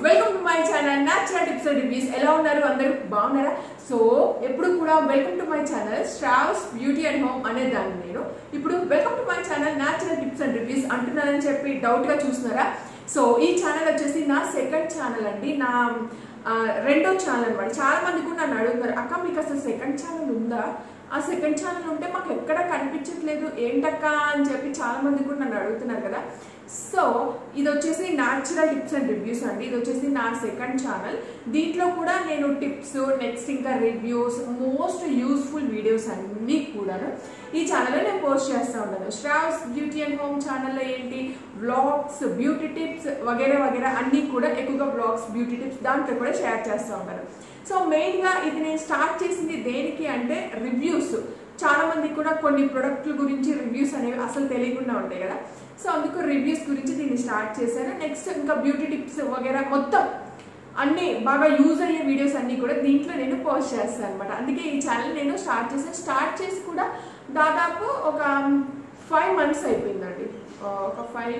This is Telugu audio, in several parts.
welcome to my channel natural tips and reviews ఎలా ఉన్నారు అందరూ బాగున్నారా సో ఎప్పుడు కూడా వెల్కమ్ టు మై ఛానల్ స్ట్రావ్స్ బ్యూటీ అండ్ హోమ్ అనే దాన్ని నేను ఇప్పుడు welcome to my channel natural tips and reviews అంటున్నానని చెప్పి డౌట్ గా చూస్తున్నారా సో ఈ ఛానల్ వచ్చేసి నా సెకండ్ ఛానల్ అండి నా ఆ, రెండో ఛానల్ అనమాట చాలా మంది కూడా నన్ను అడుగుతారు అక్క మీకు అసలు సెకండ్ ఛానల్ ఉందా ఆ సెకండ్ ఛానల్ ఉంటే మాకు ఎక్కడ కనిపించట్లేదు ఏంటక్క అని చెప్పి చాలా మంది కూడా నన్ను అడుగుతున్నారు కదా సో ఇది వచ్చేసి న్యాచురల్ టిప్స్ అండ్ రివ్యూస్ అండి ఇది వచ్చేసి నా సెకండ్ ఛానల్ దీంట్లో కూడా నేను టిప్స్ నెక్స్ట్ ఇంకా రివ్యూస్ మోస్ట్ యూస్ఫుల్ వీడియోస్ అన్నీ కూడాను ఈ ఛానల్లో నేను పోస్ట్ చేస్తూ ఉంటాను శ్రావ్స్ బ్యూటీ అండ్ హోమ్ ఛానల్లో ఏంటి వ్లాగ్స్ బ్యూటీ టిప్స్ వగేరా వగేరా అన్నీ కూడా ఎక్కువగా వ్లాగ్స్ బ్యూటీ టిప్స్ దాంట్లో కూడా షేర్ చేస్తూ ఉంటాను సో మెయిన్గా ఇది నేను స్టార్ట్ చేసింది దేనికి అంటే రివ్యూస్ చాలా మంది కూడా కొన్ని ప్రొడక్ట్ల గురించి రివ్యూస్ అనేవి అసలు తెలియకుండా ఉంటాయి కదా సో అందుకు రివ్యూస్ గురించి దీన్ని స్టార్ట్ చేశాను నెక్స్ట్ ఇంకా బ్యూటీ టిప్స్ వగేరా మొత్తం అన్ని బాగా యూజ్ అయ్యే వీడియోస్ అన్ని కూడా దీంట్లో నేను పోస్ట్ చేస్తాను అనమాట అందుకే ఈ ఛానల్ నేను స్టార్ట్ చేశాను స్టార్ట్ చేసి కూడా దాదాపు ఒక ఫైవ్ మంత్స్ అయిపోయిందండి ఆ, ఒక five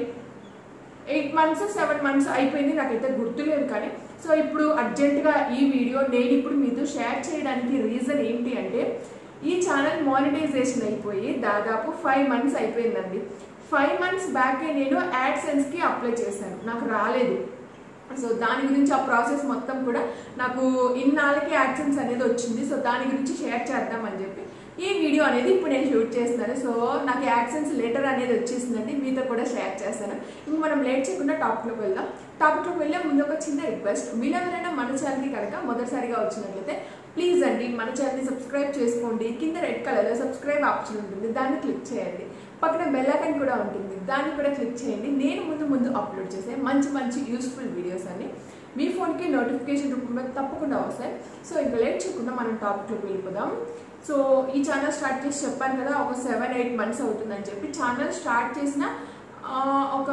eight months seven months అయిపోయింది నాకైతే గుర్తులేదు కానీ సో ఇప్పుడు అర్జెంటుగా ఈ వీడియో నేను ఇప్పుడు మీతో షేర్ చేయడానికి రీజన్ ఏంటి అంటే ఈ ఛానల్ మానిటైజేషన్ అయిపోయి దాదాపు ఫైవ్ మంత్స్ అయిపోయిందండి ఫైవ్ మంత్స్ బ్యాకే నేను యాడ్సెన్స్కి అప్లై చేశాను నాకు రాలేదు సో దాని గురించి ఆ ప్రాసెస్ మొత్తం కూడా నాకు ఇన్నాళ్ళకి యాడ్సెన్స్ అనేది వచ్చింది సో దాని గురించి షేర్ చేద్దామని చెప్పి ఈ వీడియో అనేది ఇప్పుడు నేను షూట్ చేస్తున్నాను సో నాకు యాక్సెన్స్ లెటర్ అనేది వచ్చేసిందండి మీతో కూడా షేర్ చేస్తాను ఇంక మనం లేట్ చేయకుండా టాపిక్లోకి వెళ్దాం టాపిక్లోకి వెళ్ళే ముందు ఒక చిన్న రిక్వెస్ట్ మీరు ఎవరైనా మన ఛానల్కి కనుక మొదటిసారిగా వచ్చినట్లయితే ప్లీజ్ అండి మన ఛానల్ని సబ్స్క్రైబ్ చేసుకోండి కింద రెడ్ కలర్లో సబ్స్క్రైబ్ ఆప్షన్ ఉంటుంది దాన్ని క్లిక్ చేయండి పక్కన బెల్ ఐకాన్ కూడా ఉంటుంది దాన్ని కూడా క్లిక్ చేయండి నేను ముందు ముందు అప్లోడ్ చేసే మంచి మంచి యూస్ఫుల్ వీడియోస్ అన్ని మీ ఫోన్కి నోటిఫికేషన్ రూపంలో తప్పకుండా వస్తాయి సో ఇంకా లేట్ చేయకుండా మనం టాపిక్లోకి వెళ్ళిపోదాం సో ఈ ఛానల్ స్టార్ట్ చేసి చెప్పాను కదా ఒక సెవెన్ ఎయిట్ మంత్స్ అవుతుందని చెప్పి ఛానల్ స్టార్ట్ చేసిన ఆ, ఒక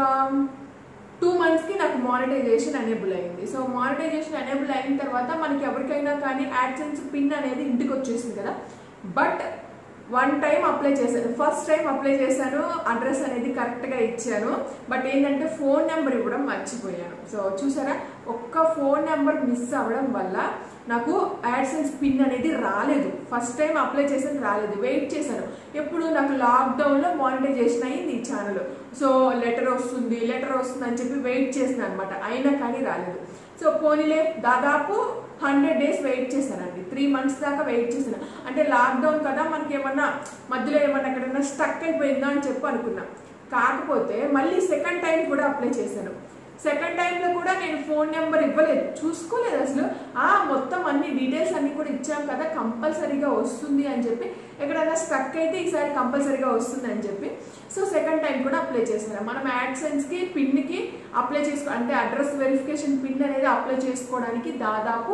టూ మంత్స్కి నాకు మానిటైజేషన్ ఎనేబుల్ అయింది సో మానిటైజేషన్ ఎనేబుల్ అయిన తర్వాత మనకి ఎవరికైనా కానీ యాడ్సెన్స్ పిన్ అనేది ఇంటికి వచ్చేసింది కదా బట్ వన్ టైం అప్లై చేశాను ఫస్ట్ టైం అప్లై చేశాను అడ్రస్ అనేది కరెక్ట్గా ఇచ్చాను బట్ ఏంటంటే ఫోన్ నెంబర్ ఇవ్వడం మర్చిపోయాను సో చూసారా ఒక్క ఫోన్ నెంబర్ మిస్ అవ్వడం వల్ల నాకు యాడ్సెన్స్ పిన్ అనేది రాలేదు ఫస్ట్ టైం అప్లై చేసాను రాలేదు వెయిట్ చేశాను ఎప్పుడు నాకు లాక్డౌన్లో మానిటైజేషన్ అయ్యింది ఈ ఛానల్ సో లెటర్ వస్తుంది లెటర్ వస్తుంది అని చెప్పి వెయిట్ చేసిన అనమాట అయినా కానీ రాలేదు సో పోనీలే దాదాపు హండ్రెడ్ డేస్ వెయిట్ చేశానండి త్రీ మంత్స్ దాకా వెయిట్ చేశాను అంటే లాక్డౌన్ కదా మనకి ఏమన్నా మధ్యలో ఏమన్నా ఎక్కడన్నా స్టక్ అయిపోయిందా అని చెప్పి అనుకున్నా కాకపోతే మళ్ళీ సెకండ్ టైం కూడా అప్లై చేశాను సెకండ్ టైంలో కూడా నేను ఫోన్ నెంబర్ ఇవ్వలేదు చూసుకోలేదు అసలు ఆ మొత్తం అన్ని డీటెయిల్స్ అన్ని కూడా ఇచ్చాం కదా కంపల్సరీగా వస్తుంది అని చెప్పి ఎక్కడైనా స్ట్రక్ అయితే ఈసారి కంపల్సరీగా వస్తుంది అని చెప్పి సో సెకండ్ టైం కూడా అప్లై చేశాను మనం యాడ్సెన్స్కి పిన్కి అప్లై చేసుకో అంటే అడ్రస్ వెరిఫికేషన్ పిన్ అనేది అప్లై చేసుకోవడానికి దాదాపు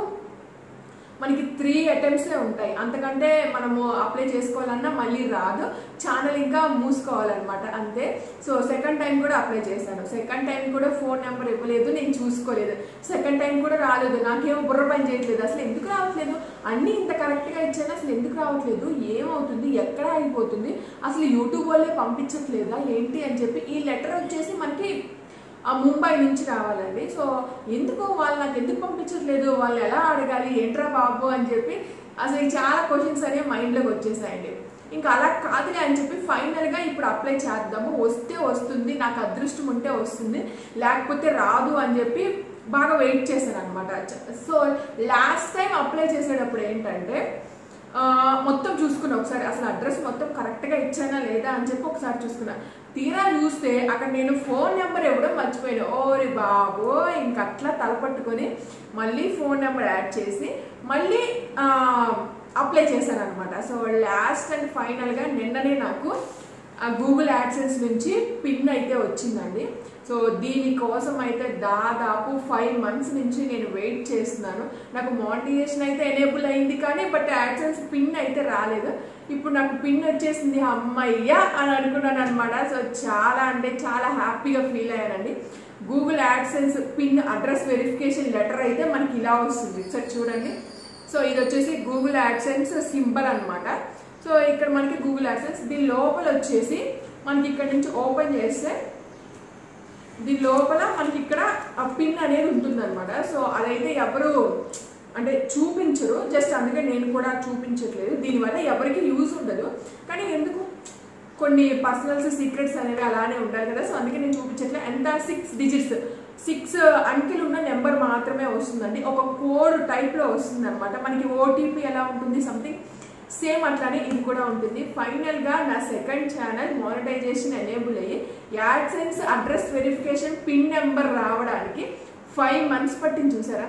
మనకి త్రీ అటెంప్ట్సే ఉంటాయి అంతకంటే మనము అప్లై చేసుకోవాలన్నా మళ్ళీ రాదు ఛానల్ ఇంకా మూసుకోవాలన్నమాట అంతే సో సెకండ్ టైం కూడా అప్లై చేశాను సెకండ్ టైం కూడా ఫోన్ నెంబర్ ఇవ్వలేదు నేను చూసుకోలేదు సెకండ్ టైం కూడా రాలేదు నాకేమో బుర్ర పని చేయట్లేదు అసలు ఎందుకు రావట్లేదు అన్నీ ఇంత కరెక్ట్గా ఇచ్చాను అసలు ఎందుకు రావట్లేదు ఏమవుతుంది ఎక్కడ అయిపోతుంది అసలు యూట్యూబ్ వాళ్ళే పంపించట్లేదా ఏంటి అని చెప్పి ఈ లెటర్ వచ్చేసి మనకి ఆ ముంబై నుంచి రావాలండి సో ఎందుకు వాళ్ళు నాకు ఎందుకు పంపించట్లేదు వాళ్ళు ఎలా అడగాలి ఏంట్రా బాబు అని చెప్పి అసలు ఈ చాలా క్వశ్చన్స్ అనేవి మైండ్లోకి వచ్చేసాయండి ఇంకా అలా కాదులే అని చెప్పి ఫైనల్గా ఇప్పుడు అప్లై చేద్దాము వస్తే వస్తుంది నాకు అదృష్టం ఉంటే వస్తుంది లేకపోతే రాదు అని చెప్పి బాగా వెయిట్ చేశాను అనమాట సో లాస్ట్ టైం అప్లై చేసేటప్పుడు ఏంటంటే ఆ, మొత్తం చూసుకున్నా ఒకసారి అసలు అడ్రస్ మొత్తం కరెక్ట్గా ఇచ్చానా లేదా అని చెప్పి ఒకసారి చూసుకున్నా తీరా చూస్తే అక్కడ నేను ఫోన్ నెంబర్ ఇవ్వడం మర్చిపోయాను ఓరి బాబో ఇంక అట్లా తలపట్టుకొని మళ్ళీ ఫోన్ నెంబర్ యాడ్ చేసి మళ్ళీ అప్లై చేశాను అనమాట సో లాస్ట్ అండ్ ఫైనల్గా నిన్ననే నాకు గూగుల్ యాడ్సెన్స్ నుంచి పిన్ అయితే వచ్చిందండి సో దీనికోసం అయితే దాదాపు ఫైవ్ మంత్స్ నుంచి నేను వెయిట్ చేస్తున్నాను నాకు మానిటైజేషన్ అయితే ఎనేబుల్ అయింది కానీ బట్ యాడ్సెన్స్ పిన్ అయితే రాలేదు ఇప్పుడు నాకు పిన్ వచ్చేసింది అమ్మయ్యా అని అనుకున్నాను అనమాట సో చాలా అంటే చాలా హ్యాపీగా ఫీల్ అయ్యానండి Google AdSense pin address verification letter అయితే మనకి ఇలా వస్తుంది సార్ చూడండి సో ఇది వచ్చేసి గూగుల్ యాడ్సెన్స్ సింబల్ అన్నమాట సో ఇక్కడ మనకి గూగుల్ యాడ్సెన్స్ దీని లోపల వచ్చేసి మనకి ఇక్కడ నుంచి ఓపెన్ చేస్తే దీని లోపల మనకి ఇక్కడ ఆ పిన్ అనేది ఉంటుందన్నమాట సో అదైతే ఎవరు అంటే చూపించరు జస్ట్ అందుకే నేను కూడా చూపించట్లేదు దీనివల్ల ఎవరికి యూజ్ ఉండదు కానీ ఎందుకు కొన్ని పర్సనల్స్ సీక్రెట్స్ అనేవి అలానే ఉంటాయి కదా సో అందుకే నేను చూపించట్లేదు ఎంత సిక్స్ డిజిట్స్ సిక్స్ అంకెలు ఉన్న నెంబర్ మాత్రమే వస్తుందండి ఒక కోడ్ టైప్లో వస్తుంది అనమాట మనకి ఓటీపీ ఎలా ఉంటుంది సంథింగ్ సేమ్ అట్లానే ఇది కూడా ఉంటుంది ఫైనల్గా నా సెకండ్ ఛానల్ మానిటైజేషన్ ఎనేబుల్ అయ్యి AdSense address verification pin number రావడానికి ఫైవ్ మంత్స్ పట్టింది చూసారా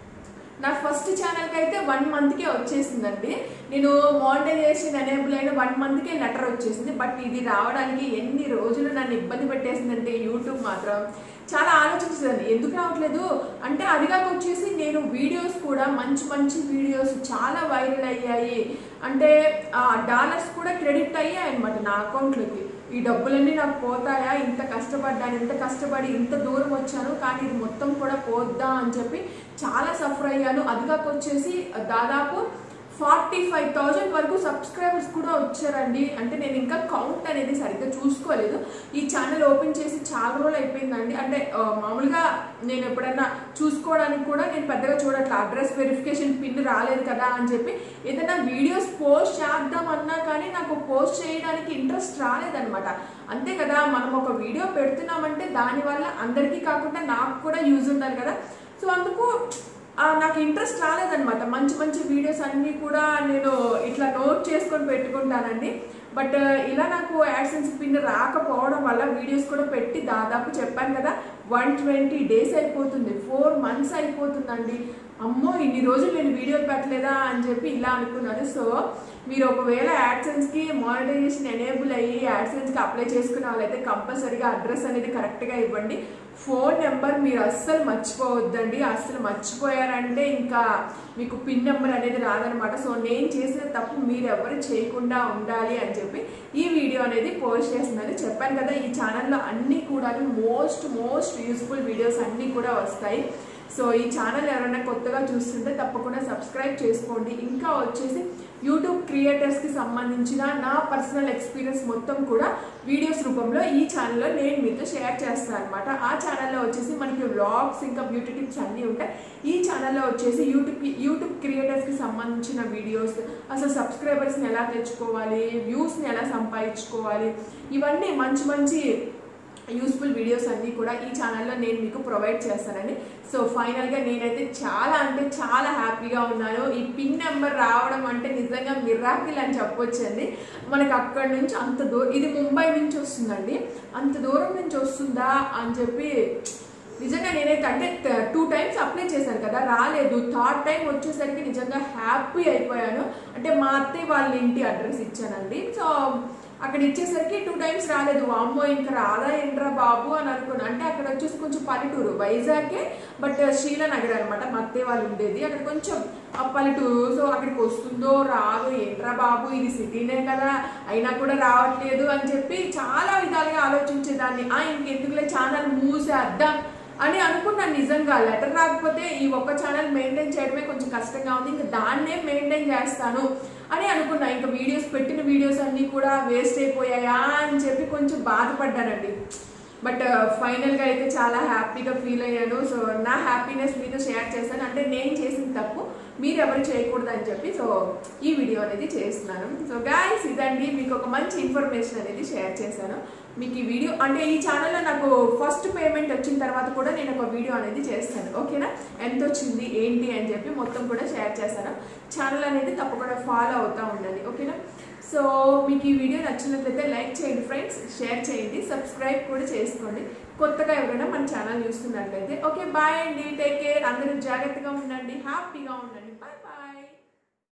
నా ఫస్ట్ ఛానల్కి అయితే వన్ మంత్కే వచ్చేసిందండి నేను మానిటైజేషన్ ఎనేబుల్ అయిన వన్ మంత్కే లెటర్ వచ్చేసింది బట్ ఇది రావడానికి ఎన్ని రోజులు నన్ను ఇబ్బంది పెట్టేసిందంటే యూట్యూబ్ మాత్రం చాలా ఆలోచించేదాన్ని ఎందుకు రావట్లేదు అంటే అదిగాక వచ్చేసి నేను వీడియోస్ కూడా మంచి మంచి వీడియోస్ చాలా వైరల్ అయ్యాయి అంటే ఆ డాలర్స్ కూడా క్రెడిట్ అయ్యాయి అనమాట నా అకౌంట్లోకి ఈ డబ్బులన్నీ నాకు పోతాయా ఇంత కష్టపడ్డాను ఇంత కష్టపడి ఇంత దూరం వచ్చాను కానీ ఇది మొత్తం కూడా పోద్దా అని చెప్పి చాలా సఫర్ అయ్యాను అదిగాక వచ్చేసి దాదాపు ఫార్టీ ఫైవ్ థౌజండ్ వరకు సబ్స్క్రైబర్స్ కూడా వచ్చారండి అంటే నేను ఇంకా కౌంట్ అనేది సరిగ్గా చూసుకోలేదు ఈ ఛానల్ ఓపెన్ చేసి చాలా రోజులు అయిపోయిందండి అంటే ఆ, మామూలుగా నేను ఎప్పుడైనా చూసుకోవడానికి కూడా నేను పెద్దగా చూడట్లే అడ్రస్ వెరిఫికేషన్ పిన్ రాలేదు కదా అని చెప్పి ఏదైనా వీడియోస్ పోస్ట్ చేద్దామన్నా కానీ నాకు పోస్ట్ చేయడానికి ఇంట్రెస్ట్ రాలేదనమాట అంతే కదా మనం ఒక వీడియో పెడుతున్నామంటే దానివల్ల అందరికీ కాకుండా నాకు కూడా యూజ్ ఉండాలి కదా సో అందుకు ఆ, నాకు ఇంట్రెస్ట్ రాలేదనమాట మంచి మంచి వీడియోస్ అన్నీ కూడా నేను ఇట్లా నోట్ చేసుకొని పెట్టుకుంటానండి బట్ ఇలా నాకు యాక్సెన్స్ పిన్ రాకపోవడం వల్ల వీడియోస్ కూడా పెట్టి దాదాపు చెప్పాను కదా వన్ ట్వంటీ డేస్ అయిపోతుంది ఫోర్ మంత్స్ అయిపోతుందండి అమ్మో ఇన్ని రోజులు నేను వీడియోలు పెట్టలేదా అని చెప్పి ఇలా అనుకున్నాను సో మీరు ఒకవేళ యాడ్సెన్స్కి మానిటైజేషన్ ఎనేబుల్ అయ్యి యాడ్సెన్స్కి అప్లై చేసుకున్న వాళ్ళైతే కంపల్సరీగా అడ్రస్ అనేది కరెక్ట్గా ఇవ్వండి ఫోన్ నెంబర్ మీరు అస్సలు మర్చిపోవద్దండి అస్సలు మర్చిపోయారంటే ఇంకా మీకు పిన్ నెంబర్ అనేది రాదనమాట సో నేను చేసిన తప్పు మీరు ఎవరు చేయకుండా ఉండాలి అని చెప్పి ఈ వీడియో అనేది పోస్ట్ చేస్తున్నాను చెప్పాను కదా ఈ ఛానల్లో అన్నీ కూడా మోస్ట్ మోస్ట్ యూస్ఫుల్ వీడియోస్ అన్నీ కూడా వస్తాయి సో ఈ ఛానల్ ఎవరైనా కొత్తగా చూస్తుంటే తప్పకుండా సబ్స్క్రైబ్ చేసుకోండి ఇంకా వచ్చేసి యూట్యూబ్ క్రియేటర్స్కి సంబంధించిన నా పర్సనల్ ఎక్స్పీరియన్స్ మొత్తం కూడా వీడియోస్ రూపంలో ఈ ఛానల్లో నేను మీతో షేర్ చేస్తాను అనమాట ఆ ఛానల్లో వచ్చేసి మనకి వ్లాగ్స్ ఇంకా బ్యూటీ టిప్స్ అన్నీ ఉంటాయి ఈ ఛానల్లో వచ్చేసి యూట్యూబ్ యూట్యూబ్ క్రియేటర్స్కి సంబంధించిన వీడియోస్ అసలు సబ్స్క్రైబర్స్ని ఎలా తెచ్చుకోవాలి వ్యూస్ని ఎలా సంపాదించుకోవాలి ఇవన్నీ మంచి మంచి యూస్ఫుల్ వీడియోస్ అన్నీ కూడా ఈ ఛానల్లో నేను మీకు ప్రొవైడ్ చేస్తానండి సో ఫైనల్గా నేనైతే చాలా అంటే చాలా హ్యాపీగా ఉన్నాను ఈ పిన్ నెంబర్ రావడం అంటే నిజంగా మిరాకిల్ అని చెప్పొచ్చండి మనకి అక్కడి నుంచి అంత దూరం ఇది ముంబై నుంచి వస్తుందండి అంత దూరం నుంచి వస్తుందా అని చెప్పి నిజంగా నేనైతే అంటే టూ టైమ్స్ అప్లై చేశాను కదా రాలేదు థర్డ్ టైం వచ్చేసరికి నిజంగా హ్యాపీ అయిపోయాను అంటే మా అత్తయ్య వాళ్ళ ఇంటి అడ్రస్ ఇచ్చానండి సో అక్కడ ఇచ్చేసరికి టూ టైమ్స్ రాలేదు వామ్మో ఇంకా రాదా ఏంట్రా బాబు అని అనుకున్నాను అంటే అక్కడ వచ్చేసి కొంచెం పల్లెటూరు వైజాగే బట్ శ్రీలనగర్ అనమాట మా అత్తయ్య వాళ్ళు ఉండేది అక్కడ కొంచెం ఆ పల్లెటూరు సో అక్కడికి వస్తుందో రాదు ఏంట్రా బాబు ఇది సిటీనే కదా అయినా కూడా రావట్లేదు అని చెప్పి చాలా విధాలుగా ఆలోచించేదాన్ని ఆ ఇంకెందుకులే ఛానల్ మూసేద్దాం అని అనుకున్నాను నిజంగా లెటర్ రాకపోతే ఈ ఒక్క ఛానల్ మెయింటైన్ చేయడమే కొంచెం కష్టంగా ఉంది ఇంకా దాన్నే మెయింటైన్ చేస్తాను అని అనుకున్నా ఇంకా వీడియోస్ పెట్టిన వీడియోస్ అన్నీ కూడా వేస్ట్ అయిపోయాయా అని చెప్పి కొంచెం బాధపడ్డానండి బట్ ఫైనల్గా అయితే చాలా హ్యాపీగా ఫీల్ అయ్యాను సో నా హ్యాపీనెస్ మీతో షేర్ చేశాను అంటే నేను చేసిన తప్పు మీరు ఎవరు చేయకూడదు అని చెప్పి సో ఈ వీడియో అనేది చేస్తున్నాను సో గాయస్ ఇదండి మీకు ఒక మంచి ఇన్ఫర్మేషన్ అనేది షేర్ చేశాను మీకు ఈ వీడియో అంటే ఈ ఛానల్లో నాకు ఫస్ట్ పేమెంట్ వచ్చిన తర్వాత కూడా నేను ఒక వీడియో అనేది చేస్తాను ఓకేనా ఎంత వచ్చింది ఏంటి అని చెప్పి మొత్తం కూడా షేర్ చేస్తాను ఛానల్ అనేది తప్పకుండా ఫాలో అవుతూ ఉండండి ఓకేనా సో మీకు ఈ వీడియో నచ్చినట్లయితే లైక్ చేయండి ఫ్రెండ్స్ షేర్ చేయండి సబ్స్క్రైబ్ కూడా చేసుకోండి కొత్తగా ఎవరైనా మన ఛానల్ చూస్తున్నట్లయితే ఓకే బాయ్ అండి టేక్ కేర్ అందరూ జాగ్రత్తగా ఉండండి హ్యాపీగా ఉండండి బాయ్ బాయ్